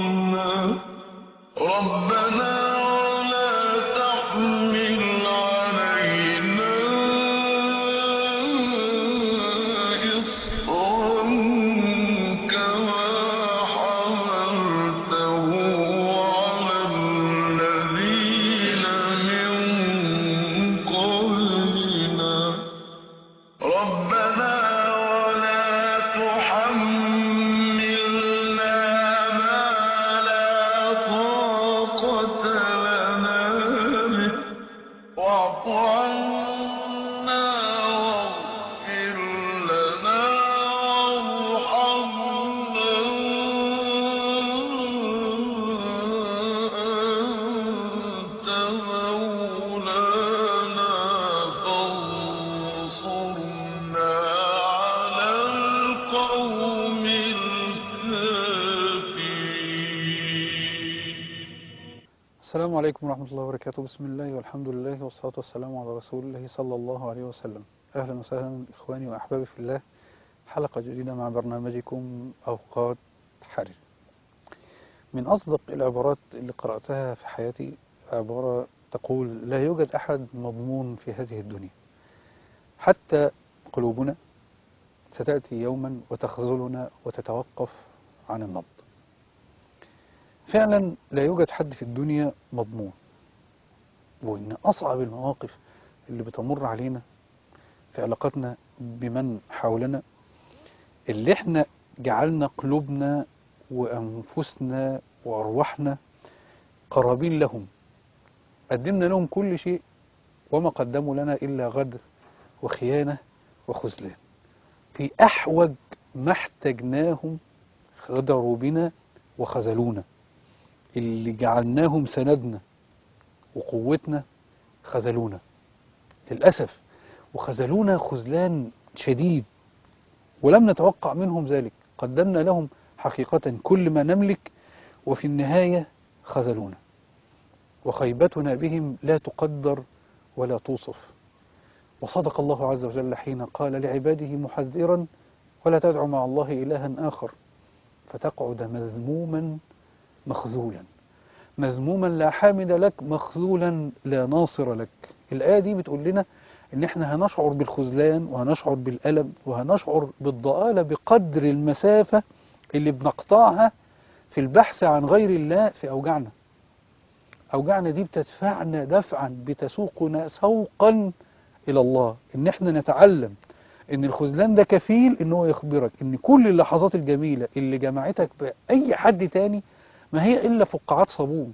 ربنا ولا تحمل علينا إصرا كما حملته على الذين من قبلنا ربنا ولا تحملنا ما لا طاقة لنا به واعف عنا واغفر لنا وارحمنا أنت مولانا فانصرنا على القوم الكافرين السلام عليكم ورحمة الله وبركاته بسم الله والحمد لله والصلاة والسلام على رسول الله صلى الله عليه وسلم أهلا وسهلا إخواني وأحبابي في الله حلقة جديدة مع برنامجكم أوقات حرر من أصدق العبارات اللي قرأتها في حياتي عبارة تقول لا يوجد أحد مضمون في هذه الدنيا حتى قلوبنا ستأتي يوما وتخذلنا وتتوقف عن النبض فعلا لا يوجد حد في الدنيا مضمون وإن أصعب المواقف اللي بتمر علينا في علاقاتنا بمن حولنا اللي احنا جعلنا قلوبنا وأنفسنا وأرواحنا قرابين لهم قدمنا لهم كل شيء وما قدموا لنا إلا غدر وخيانة وخذلان في أحوج ما احتجناهم غدروا بنا وخذلونا اللي جعلناهم سندنا وقوتنا خذلونا للأسف وخذلونا خذلان شديد ولم نتوقع منهم ذلك قدمنا لهم حقيقة كل ما نملك وفي النهاية خذلونا وخيبتنا بهم لا تقدر ولا توصف وصدق الله عز وجل حين قال لعباده محذرا ولا تدعوا مع الله إلها آخر فتقعد مذموما مخذولا مذموما لا حامد لك مخذولا لا ناصر لك الآية دي بتقول لنا إن إحنا هنشعر بالخذلان وهنشعر بالألم وهنشعر بالضآلة بقدر المسافة اللي بنقطعها في البحث عن غير الله في أوجعنا أوجعنا دي بتدفعنا دفعا بتسوقنا سوقا إلى الله إن إحنا نتعلم إن الخذلان ده كفيل إن هو يخبرك إن كل اللحظات الجميلة اللي جمعتك بأي حد تاني ما هي إلا فقاعات صابون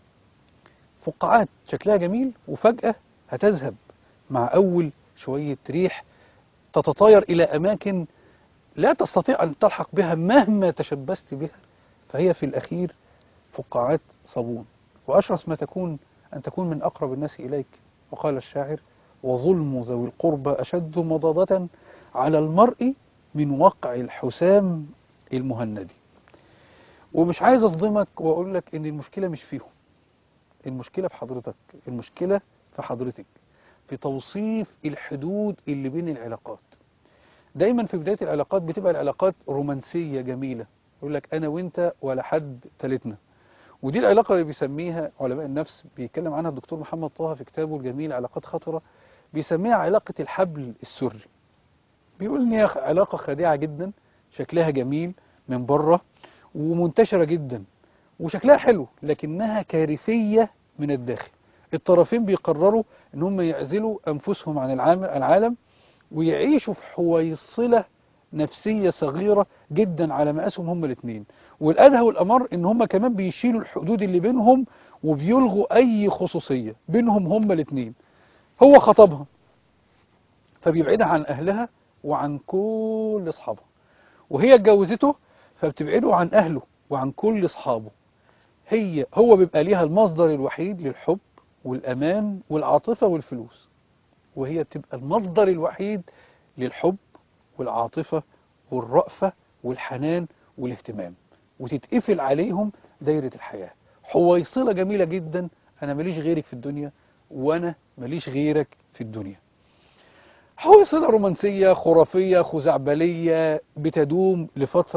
فقاعات شكلها جميل وفجأة هتذهب مع أول شوية ريح تتطاير إلى أماكن لا تستطيع أن تلحق بها مهما تشبثت بها فهي في الأخير فقاعات صابون وأشرس ما تكون أن تكون من أقرب الناس إليك وقال الشاعر وظلم ذوي القربى أشد مضاضة على المرء من وقع الحسام المهندي ومش عايز أصدمك وأقول لك إن المشكلة مش فيهم المشكلة في حضرتك المشكلة في حضرتك في توصيف الحدود اللي بين العلاقات دايما في بداية العلاقات بتبقى العلاقات رومانسية جميلة يقول لك أنا وإنت ولا حد تالتنا ودي العلاقة اللي بيسميها علماء النفس بيتكلم عنها الدكتور محمد طه في كتابه الجميل علاقات خطرة بيسميها علاقة الحبل السري بيقول إن هي علاقة خادعة جدا شكلها جميل من بره ومنتشرة جدا وشكلها حلو لكنها كارثية من الداخل الطرفين بيقرروا ان هم يعزلوا انفسهم عن العام- العالم ويعيشوا في حويصلة نفسية صغيرة جدا على مقاسهم هم الاثنين والأدهى والأمر ان هم كمان بيشيلوا الحدود اللي بينهم وبيلغوا أي خصوصية بينهم هم الاثنين هو خطبها فبيبعدها عن أهلها وعن كل أصحابها وهي اتجوزته فبتبعده عن أهله وعن كل أصحابه هي هو بيبقى ليها المصدر الوحيد للحب والأمان والعاطفة والفلوس وهي بتبقى المصدر الوحيد للحب والعاطفة والرأفة والحنان والاهتمام وتتقفل عليهم دايرة الحياة حويصلة جميلة جدا أنا ماليش غيرك في الدنيا وأنا ماليش غيرك في الدنيا حويصلة رومانسية خرافية خزعبلية بتدوم لفترة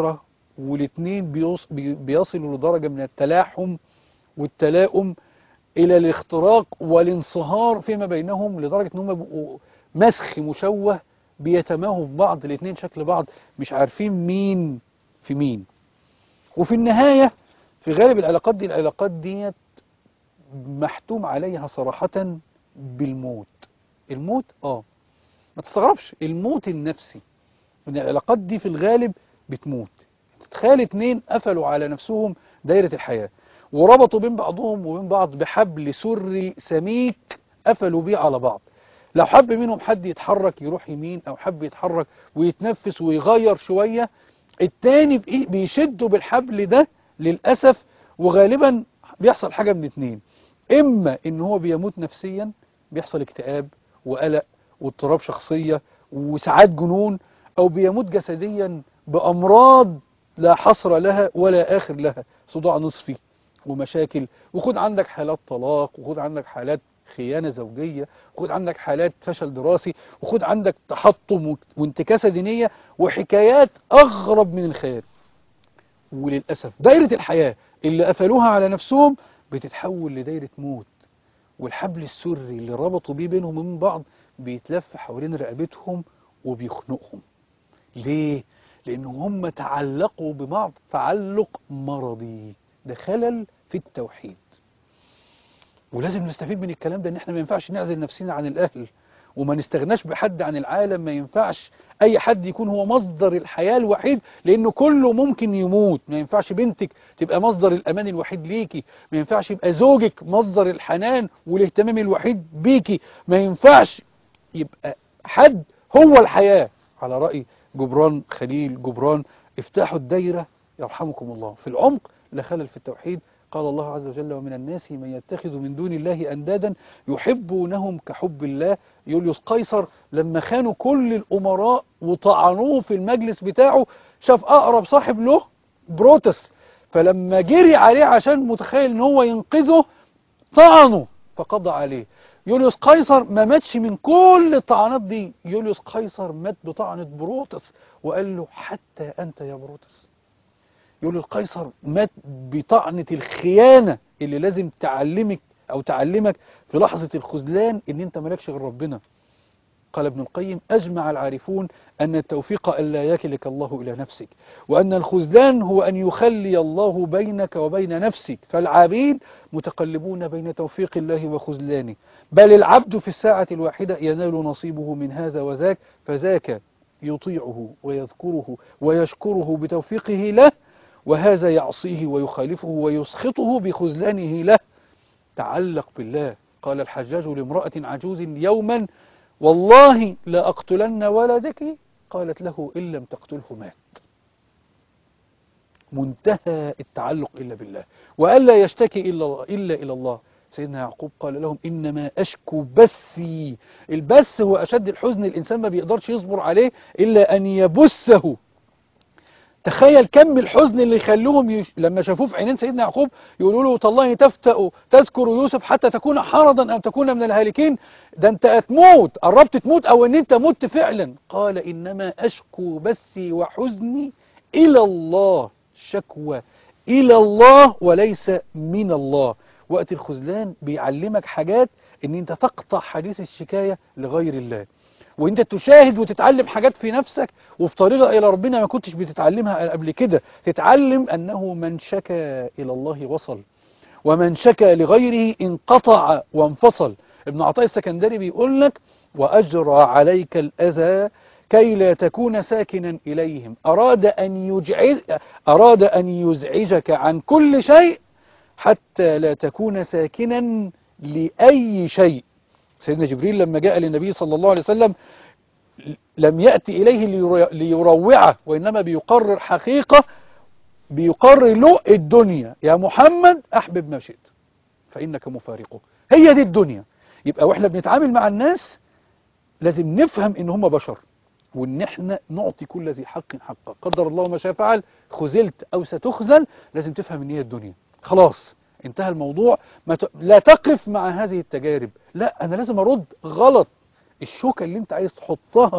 والاثنين بيوص- بي- بيصلوا لدرجة من التلاحم والتلاؤم إلى الاختراق والانصهار فيما بينهم لدرجة إن هم بيبقوا مسخ مشوه بيتماهوا في بعض الاثنين شكل بعض مش عارفين مين في مين وفي النهاية في غالب العلاقات دي العلاقات ديت محتوم عليها صراحة بالموت الموت اه ما تستغربش الموت النفسي ان العلاقات دي في الغالب بتموت تخيل اتنين قفلوا على نفسهم دايرة الحياة وربطوا بين بعضهم وبين بعض بحبل سري سميك قفلوا بيه على بعض لو حب منهم حد يتحرك يروح يمين او حب يتحرك ويتنفس ويغير شوية التاني بإيه؟ بيشدوا بالحبل ده للأسف وغالبا بيحصل حاجة من اتنين اما ان هو بيموت نفسيا بيحصل اكتئاب وقلق واضطراب شخصية وساعات جنون او بيموت جسديا بامراض لا حصر لها ولا اخر لها صداع نصفي ومشاكل وخد عندك حالات طلاق وخد عندك حالات خيانة زوجية وخد عندك حالات فشل دراسي وخد عندك تحطم وانتكاسة دينية وحكايات أغرب من الخيال وللأسف دايرة الحياة اللي قفلوها على نفسهم بتتحول لدايرة موت والحبل السري اللي ربطوا بيه بينهم وبين بعض بيتلف حوالين رقبتهم وبيخنقهم ليه؟ لأن هم تعلقوا ببعض تعلق مرضي ده خلل في التوحيد ولازم نستفيد من الكلام ده ان احنا ما ينفعش نعزل نفسنا عن الاهل وما نستغناش بحد عن العالم ما ينفعش اي حد يكون هو مصدر الحياة الوحيد لانه كله ممكن يموت ما ينفعش بنتك تبقى مصدر الامان الوحيد ليكي ما ينفعش يبقى زوجك مصدر الحنان والاهتمام الوحيد بيكي ما ينفعش يبقى حد هو الحياة على رأي جبران خليل جبران افتحوا الدايرة يرحمكم الله في العمق لا خلل في التوحيد قال الله عز وجل ومن الناس من يتخذ من دون الله أندادا يحبونهم كحب الله يوليوس قيصر لما خانوا كل الأمراء وطعنوه في المجلس بتاعه شاف أقرب صاحب له بروتس فلما جري عليه عشان متخيل ان هو ينقذه طعنه فقضى عليه يوليوس قيصر ما ماتش من كل الطعنات دي يوليوس قيصر مات بطعنة بروتس وقال له حتى أنت يا بروتس يوليوس قيصر مات بطعنة الخيانة اللي لازم تعلمك أو تعلمك في لحظة الخذلان إن أنت مالكش غير ربنا قال ابن القيم أجمع العارفون أن التوفيق ألا يكلك الله إلى نفسك وأن الخذلان هو أن يخلي الله بينك وبين نفسك فالعبيد متقلبون بين توفيق الله وخذلانه بل العبد في الساعة الواحدة ينال نصيبه من هذا وذاك فذاك يطيعه ويذكره ويشكره بتوفيقه له وهذا يعصيه ويخالفه ويسخطه بخذلانه له تعلق بالله قال الحجاج لامرأة عجوز يوما والله لأقتلن ولدك قالت له إن لم تقتله مات منتهى التعلق إلا بالله وألا يشتكي إلا, إلا إلى الله سيدنا يعقوب قال لهم إنما أشكو بثي البث هو أشد الحزن الإنسان ما بيقدرش يصبر عليه إلا أن يبثه تخيل كم الحزن اللي يخلوهم يش... لما شافوه في عينين سيدنا يعقوب يقولوا له تالله تفتأ تذكر يوسف حتى تكون حرضا أو تكون من الهالكين ده انت هتموت قربت تموت أو ان انت مت فعلا قال إنما أشكو بثي وحزني إلى الله شكوى إلى الله وليس من الله وقت الخذلان بيعلمك حاجات ان انت تقطع حديث الشكاية لغير الله وانت تشاهد وتتعلم حاجات في نفسك وفي طريقة الى ربنا ما كنتش بتتعلمها قبل كده تتعلم انه من شكى الى الله وصل ومن شكى لغيره انقطع وانفصل ابن عطاء السكندري بيقول لك واجرى عليك الاذى كي لا تكون ساكنا إليهم أراد أن, يجعز أراد أن يزعجك عن كل شيء حتى لا تكون ساكنا لأي شيء سيدنا جبريل لما جاء للنبي صلى الله عليه وسلم لم يأتي إليه ليروعه وإنما بيقرر حقيقة بيقرر له الدنيا يا محمد أحبب ما شئت فإنك مفارقه هي دي الدنيا يبقى وإحنا بنتعامل مع الناس لازم نفهم إن هم بشر وإن إحنا نعطي كل ذي حق حقه قدر الله ما شاء فعل خذلت أو ستخذل لازم تفهم إن هي الدنيا خلاص انتهى الموضوع ما ت... لا تقف مع هذه التجارب لا أنا لازم أرد غلط الشوكة اللي انت عايز تحطها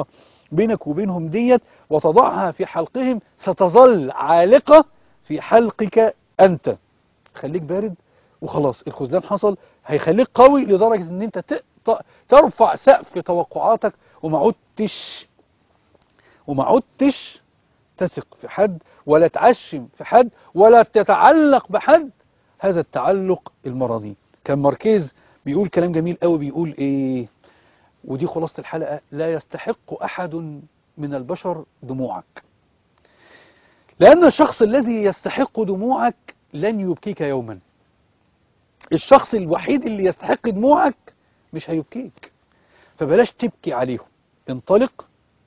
بينك وبينهم ديت وتضعها في حلقهم ستظل عالقة في حلقك أنت خليك بارد وخلاص الخذلان حصل هيخليك قوي لدرجة ان انت ت- ت- ترفع سقف توقعاتك وما عدتش وما عدتش تثق في حد ولا تعشم في حد ولا تتعلق بحد هذا التعلق المرضي كان ماركيز بيقول كلام جميل قوي بيقول ايه ودي خلاصة الحلقة لا يستحق أحد من البشر دموعك لأن الشخص الذي يستحق دموعك لن يبكيك يوما الشخص الوحيد اللي يستحق دموعك مش هيبكيك فبلاش تبكي عليهم انطلق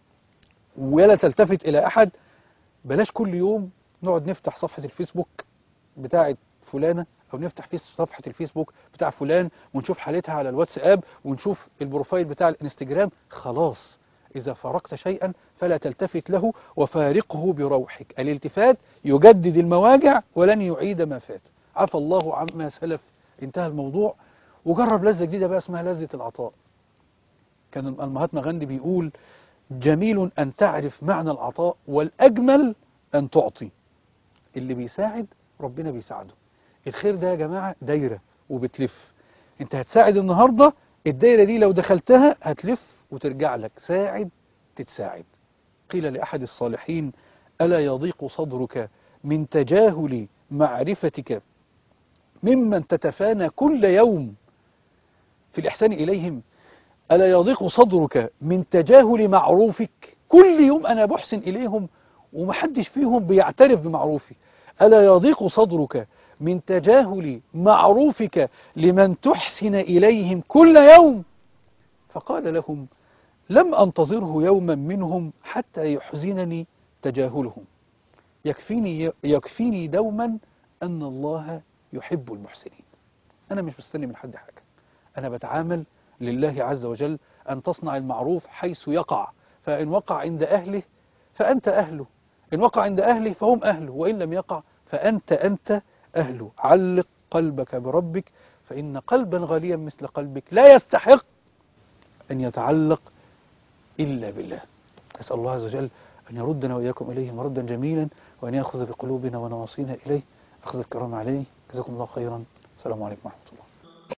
ولا تلتفت إلى أحد بلاش كل يوم نقعد نفتح صفحة الفيسبوك بتاعة فلانة أو نفتح في صفحة الفيسبوك بتاع فلان ونشوف حالتها على الواتساب ونشوف البروفايل بتاع الانستجرام خلاص إذا فرقت شيئا فلا تلتفت له وفارقه بروحك الالتفات يجدد المواجع ولن يعيد ما فات عفى الله عما سلف انتهى الموضوع وجرب لذة جديدة بقى اسمها لذة العطاء كان المهاتما غاندي بيقول جميل أن تعرف معنى العطاء والأجمل أن تعطي اللي بيساعد ربنا بيساعده الخير ده يا جماعة دايرة وبتلف انت هتساعد النهاردة الدايرة دي لو دخلتها هتلف وترجع لك ساعد تتساعد قيل لأحد الصالحين ألا يضيق صدرك من تجاهل معرفتك ممن تتفانى كل يوم في الإحسان إليهم ألا يضيق صدرك من تجاهل معروفك كل يوم أنا بحسن إليهم ومحدش فيهم بيعترف بمعروفي ألا يضيق صدرك من تجاهل معروفك لمن تحسن إليهم كل يوم فقال لهم لم أنتظره يوما منهم حتى يحزنني تجاهلهم يكفيني, يكفيني دوما أن الله يحب المحسنين أنا مش مستني من حد حاجة أنا بتعامل لله عز وجل أن تصنع المعروف حيث يقع فإن وقع عند أهله فأنت أهله إن وقع عند أهله فهم أهله وإن لم يقع فأنت أنت أهله علق قلبك بربك فإن قلبا غاليا مثل قلبك لا يستحق أن يتعلق إلا بالله أسأل الله عز وجل أن يردنا وإياكم إليه مردا جميلا وأن يأخذ بقلوبنا ونواصينا إليه أخذ الكرام عليه جزاكم الله خيرا السلام عليكم ورحمة الله